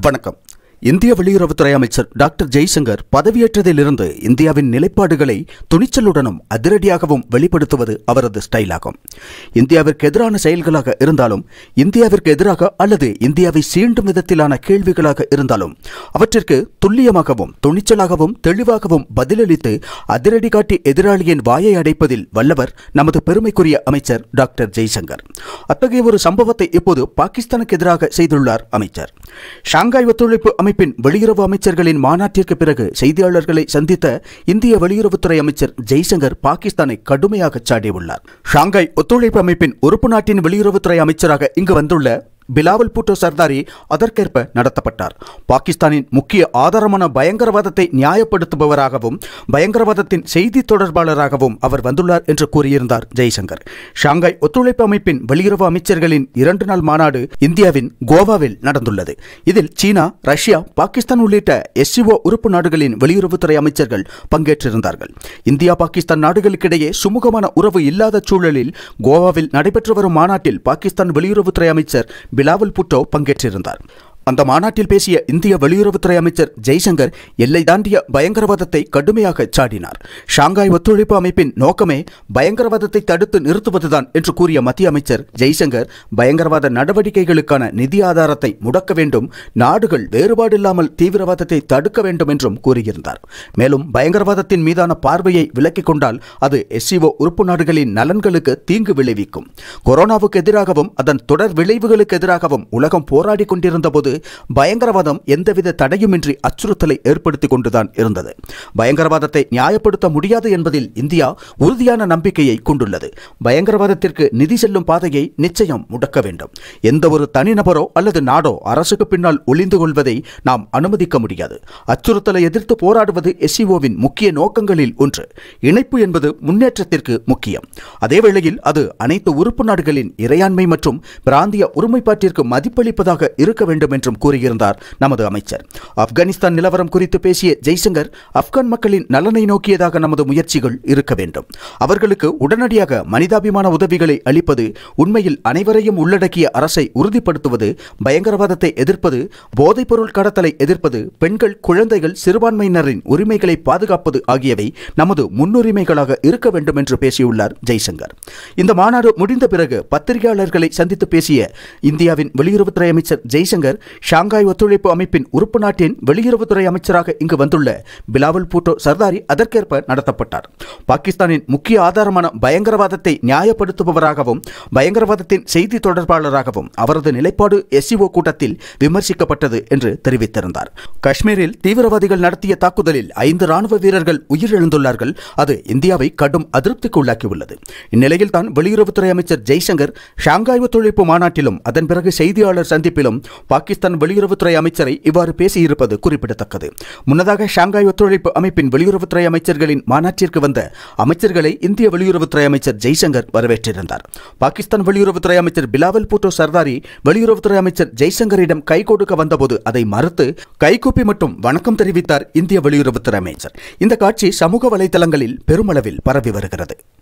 வணக்கம் இந்திய வெளியுறவுத்துறை அமைச்சர் டாக்டர் ஜெய்சங்கர் பதவியேற்றதிலிருந்து இந்தியாவின் நிலைப்பாடுகளை துணிச்சலுடனும் அதிரடியாகவும் வெளிப்படுத்துவது அவரது ஸ்டைலாகும் இந்தியாவிற்கு எதிரான செயல்களாக இருந்தாலும் இந்தியாவிற்கு எதிராக அல்லது இந்தியாவை சீண்டும் விதத்திலான கேள்விகளாக இருந்தாலும் அவற்றிற்கு துல்லியமாகவும் துணிச்சலாகவும் தெளிவாகவும் பதிலளித்து அதிரடி காட்டி எதிராளியின் வாயை அடைப்பதில் வல்லவர் நமது பெருமைக்குரிய அமைச்சர் டாக்டர் ஜெய்சங்கர் அத்தகைய ஒரு சம்பவத்தை இப்போது பாகிஸ்தானுக்கு எதிராக செய்துள்ளார் அமைச்சர் ஷாங்காய் ஒத்துழைப்பு அமைப்பின் வெளியுறவு அமைச்சர்களின் மாநாட்டிற்கு பிறகு செய்தியாளர்களை சந்தித்த இந்திய வெளியுறவுத்துறை அமைச்சர் ஜெய்சங்கர் பாகிஸ்தானை கடுமையாக சாடியுள்ளார் ஷாங்காய் ஒத்துழைப்பு அமைப்பின் உறுப்பு நாட்டின் வெளியுறவுத்துறை அமைச்சராக இங்கு வந்துள்ள பிலாவல் பூட்டோ சர்தாரி அதற்கேற்ப நடத்தப்பட்டார் பாகிஸ்தானின் முக்கிய ஆதாரமான பயங்கரவாதத்தை நியாயப்படுத்துபவராகவும் பயங்கரவாதத்தின் செய்தி தொடர்பாளராகவும் அவர் வந்துள்ளார் என்று கூறியிருந்தார் ஜெய்சங்கர் ஷாங்காய் ஒத்துழைப்பு அமைப்பின் வெளியுறவு அமைச்சர்களின் இரண்டு நாள் மாநாடு இந்தியாவின் கோவாவில் நடந்துள்ளது இதில் சீனா ரஷ்யா பாகிஸ்தான் உள்ளிட்ட எஸ்சிஓ உறுப்பு நாடுகளின் வெளியுறவுத்துறை அமைச்சர்கள் பங்கேற்றிருந்தார்கள் இந்தியா பாகிஸ்தான் நாடுகளுக்கிடையே சுமூகமான உறவு இல்லாத சூழலில் கோவாவில் நடைபெற்று வரும் மாநாட்டில் பாகிஸ்தான் வெளியுறவுத்துறை அமைச்சர் பிலாவல் புட்டோ பங்கேற்றிருந்தார் அந்த மாநாட்டில் பேசிய இந்திய வெளியுறவுத்துறை அமைச்சர் ஜெய்சங்கர் எல்லை தாண்டிய பயங்கரவாதத்தை கடுமையாக சாடினார் ஷாங்காய் ஒத்துழைப்பு அமைப்பின் நோக்கமே பயங்கரவாதத்தை தடுத்து நிறுத்துவதுதான் என்று கூறிய மத்திய அமைச்சர் ஜெய்சங்கர் பயங்கரவாத நடவடிக்கைகளுக்கான நிதி ஆதாரத்தை முடக்க வேண்டும் நாடுகள் வேறுபாடில்லாமல் தீவிரவாதத்தை தடுக்க வேண்டும் என்றும் கூறியிருந்தார் மேலும் பயங்கரவாதத்தின் மீதான பார்வையை விலக்கிக் கொண்டால் அது எஸ்சிஓ உறுப்பு நாடுகளின் நலன்களுக்கு தீங்கு விளைவிக்கும் கொரோனாவுக்கு எதிராகவும் அதன் தொடர் விளைவுகளுக்கு எதிராகவும் உலகம் போராடி கொண்டிருந்த போது பயங்கரவாதம் எந்தவித தடையுமின்றி அச்சுறுத்தலை ஏற்படுத்திக் கொண்டுதான் இருந்தது பயங்கரவாதத்தை நியாயப்படுத்த முடியாது என்பதில் இந்தியா உறுதியான நம்பிக்கையை கொண்டுள்ளது பயங்கரவாதத்திற்கு நிதி செல்லும் பாதையை நிச்சயம் முடக்க வேண்டும் எந்த ஒரு தனிநபரோ அல்லது நாடோ அரசுக்கு பின்னால் ஒளிந்து கொள்வதை நாம் அனுமதிக்க முடியாது அச்சுறுத்தலை எதிர்த்து போராடுவது எஸ்சிஓவின் முக்கிய நோக்கங்களில் ஒன்று இணைப்பு என்பது முன்னேற்றத்திற்கு முக்கியம் அதேவேளையில் அது அனைத்து உறுப்பு நாடுகளின் இறையாண்மை மற்றும் பிராந்திய ஒருமைப்பாட்டிற்கு மதிப்பளிப்பதாக இருக்க வேண்டும் என்றும் கூறியிருந்தார் நமது அமைச்சர் ஆப்கானிஸ்தான் நிலவரம் குறித்து பேசிய ஜெய்சங்கர் ஆப்கான் மக்களின் நலனை நோக்கியதாக நமது முயற்சிகள் இருக்க வேண்டும் அவர்களுக்கு உடனடியாக மனிதாபிமான உதவிகளை அளிப்பது உண்மையில் அனைவரையும் உள்ளடக்கிய அரசை உறுதிப்படுத்துவது பயங்கரவாதத்தை எதிர்ப்பது போதைப்பொருள் கடத்தலை எதிர்ப்பது பெண்கள் குழந்தைகள் சிறுபான்மையினரின் உரிமைகளை பாதுகாப்பது ஆகியவை நமது முன்னுரிமைகளாக இருக்க வேண்டும் என்று பேசியுள்ளார் ஜெய்சங்கர் இந்த மாநாடு முடிந்த பிறகு பத்திரிகையாளர்களை சந்தித்து பேசிய இந்தியாவின் வெளியுறவுத்துறை அமைச்சர் ஜெய்சங்கர் ஷாங்காய் ஒத்துழைப்பு அமைப்பின் உறுப்பு நாட்டின் வெளியுறவுத்துறை அமைச்சராக இங்கு வந்துள்ள பிலாவல் பூட்டோ சர்தாரி அதற்கேற்ப நடத்தப்பட்டார் பாகிஸ்தானின் முக்கிய ஆதாரமான பயங்கரவாதத்தை நியாயப்படுத்துபவராகவும் பயங்கரவாதத்தின் செய்தி தொடர்பாளராகவும் அவரது நிலைப்பாடு எஸ்சிஓ கூட்டத்தில் விமர்சிக்கப்பட்டது என்று தெரிவித்திருந்தார் காஷ்மீரில் தீவிரவாதிகள் நடத்திய தாக்குதலில் ஐந்து ராணுவ வீரர்கள் உயிரிழந்துள்ளார்கள் அது இந்தியாவை கடும் அதிருப்திக்கு உள்ளாக்கியுள்ளது இந்நிலையில் தான் வெளியுறவுத்துறை அமைச்சர் ஜெய்சங்கர் ஷாங்காய் ஒத்துழைப்பு மாநாட்டிலும் அதன் பிறகு செய்தியாளர் சந்திப்பிலும் பாகிஸ்தான் வெளியுறவுத்துறை அமைச்சரை இவ்வாறு பேசியிருப்பது குறிப்பிடத்தக்கது முன்னதாக ஷாங்காய் ஒத்துழைப்பு அமைப்பின் வெளியுறவுத்துறை அமைச்சர்களின் மாநாட்டிற்கு வந்த அமைச்சர்களை இந்திய வெளியுறவுத்துறை அமைச்சர் ஜெய்சங்கர் வரவேற்றிருந்தார் பாகிஸ்தான் வெளியுறவுத்துறை அமைச்சர் பிலாவல் பூட்டோ சர்தாரி வெளியுறவுத்துறை அமைச்சர் ஜெய்சங்கரிடம் கை கொடுக்க வந்தபோது அதை மறுத்து கைகூப்பி மட்டும் வணக்கம் தெரிவித்தார் இந்திய வெளியுறவுத்துறை அமைச்சர் இந்த காட்சி சமூக வலைதளங்களில் பெருமளவில் பரவி வருகிறது